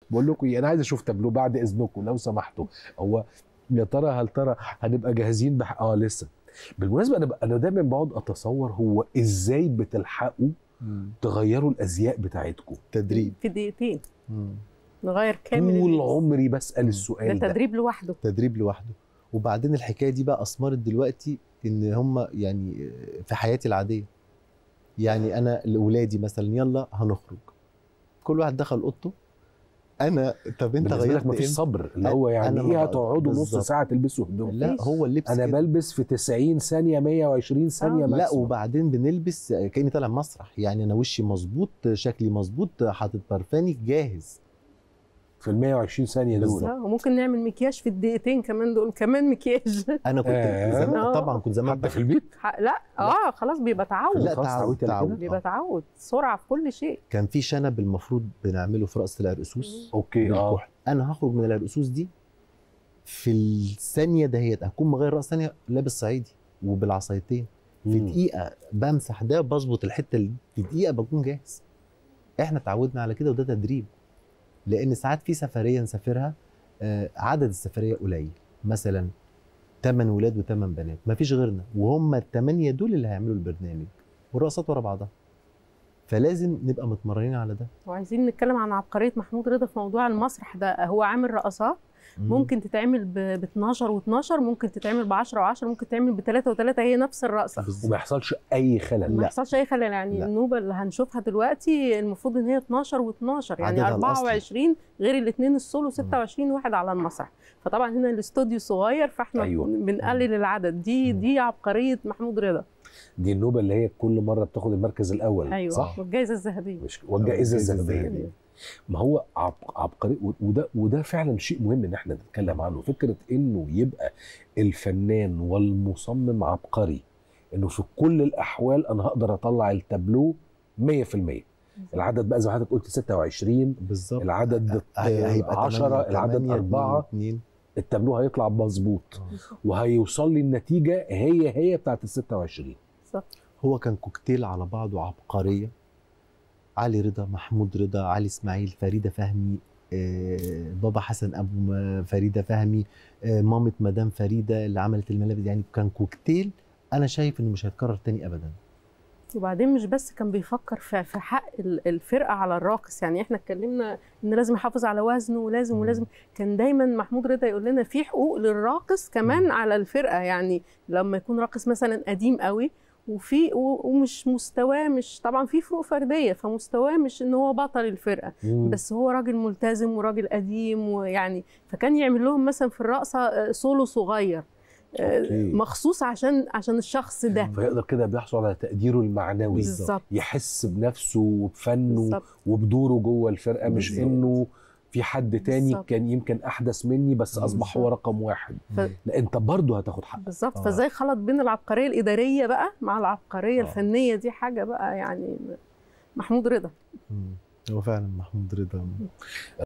بقول لكم ايه انا عايز اشوف تابلو بعد اذنكم لو سمحتوا هو يا ترى هل ترى هنبقى جاهزين بح... اه لسه بالمناسبه انا ب... انا دايما بقعد اتصور هو ازاي بتلحقوا تغيروا الازياء بتاعتكم تدريب في دقيقتين مم. نغير كامل طول اللبس. عمري بسال مم. السؤال ده ده تدريب لوحده تدريب لوحده وبعدين الحكايه دي بقى اثمرت دلوقتي ان هم يعني في حياتي العاديه يعني انا لاولادي مثلا يلا هنخرج كل واحد دخل اوضته انا طب انت بالنسبه غيرت لك مفيش إمتى؟ صبر اللي هو يعني أنا ما ايه بقدر- هتقعدوا نص بالظبط. ساعه تلبسوا هدوم لا مفيش. هو اللبس انا كده. بلبس في 90 ثانيه 120 ثانيه آه. لا ماكسيموم. وبعدين بنلبس كاني طالع مسرح يعني انا وشي مظبوط شكلي مظبوط حاطط برفاني جاهز في ال 120 ثانيه دول بالظبط. اه وممكن نعمل مكياج في الدقيقتين كمان دول كمان مكياج انا كنت آه. زمان آه. طبعا كنت زمان حتى في البيت ح- لا اه خلاص بيبقى تعود لا خلاص تعود تعودت على تعود كده؟ بيبقى آه. تعود سرعه في كل شيء كان في شنب المفروض بنعمله في رأس العرقسوس اوكي اه بالكحل انا هخرج من العرقسوس دي في الثانيه دهيت هكون مغير راس ثانيه لابس صعيدي وبالعصايتين في مم. دقيقه بمسح ده بظبط الحته اللي في دقيقه بكون جاهز احنا اتعودنا على كده وده تدريب لان ساعات في سفريه نسافرها آه، عدد السفريه قليل مثلا 8 ولاد و8 بنات مفيش غيرنا وهم الثمانيه دول اللي هيعملوا البرنامج والرقصات ورا بعضها فلازم نبقى متمرنين على ده وعايزين نتكلم عن عبقريه محمود رضا في موضوع المسرح ده هو عامل رقصات ممكن تتعمل ب 12 و12 ممكن تتعمل ب 10 و10 ممكن تتعمل ب 3 و3 هي نفس الرقصه بالظبط. وما يحصلش اي خلل ما لا. يحصلش اي خلل يعني لا. النوبه اللي هنشوفها دلوقتي المفروض ان هي 12 و12 يعني عددها الأصلي. 24 غير الاثنين السولو 26 واحد على المسرح فطبعا هنا الاستوديو صغير فاحنا أيوة. بنقلل العدد دي مم. دي عبقريه محمود رضا دي النوبه اللي هي كل مره بتاخد المركز الاول ايوه صح والجائزه الذهبيه مش والجائزه الجائزة الذهبيه الذهبية. ما هو عب... عبقري و- وده وده فعلا شيء مهم ان احنا نتكلم عنه فكره انه يبقى الفنان والمصمم عبقري انه في كل الاحوال انا هقدر اطلع التابلو 100% العدد بقى زي ما حضرتك قلت 26 بالظبط العدد هي- هيبقى 10 العدد 4 2 التابلو هيطلع مظبوط وهيوصل لي النتيجه هي هي بتاعت ال 26 بالظبط هو كان كوكتيل على بعضه عبقريه علي رضا محمود رضا علي اسماعيل فريده فهمي آه، بابا حسن ابو م- فريده فهمي آه، مامة مدام فريده اللي عملت الملابس يعني كان كوكتيل انا شايف انه مش هيتكرر تاني ابدا وبعدين مش بس كان بيفكر في في حق ال- الفرقه على الراقص يعني احنا اتكلمنا ان لازم يحافظ على وزنه ولازم مم. ولازم كان دايما محمود رضا يقول لنا في حقوق للراقص كمان مم. على الفرقه يعني لما يكون راقص مثلا قديم قوي وفي و- ومش مستواه مش طبعا في فروق فرديه فمستواه مش ان هو بطل الفرقه مم. بس هو راجل ملتزم وراجل قديم ويعني فكان يعمل لهم مثلا في الرقصه آه، سولو صغير آه، أوكي. مخصوص عشان عشان الشخص ده فيقدر كده بيحصل على تقديره المعنوي بالظبط يحس بنفسه وبفنه بالظبط وبدوره جوه الفرقه مش بالظبط. انه في حد تاني بالظبط. كان يمكن احدث مني بس اصبح هو بالظبط. رقم واحد ف- لا انت برضه هتاخد حقك بالظبط آه. فازاي خلط بين العبقريه الاداريه بقى مع العبقريه آه. الفنيه دي حاجه بقى يعني محمود رضا مم. هو فعلا محمود رضا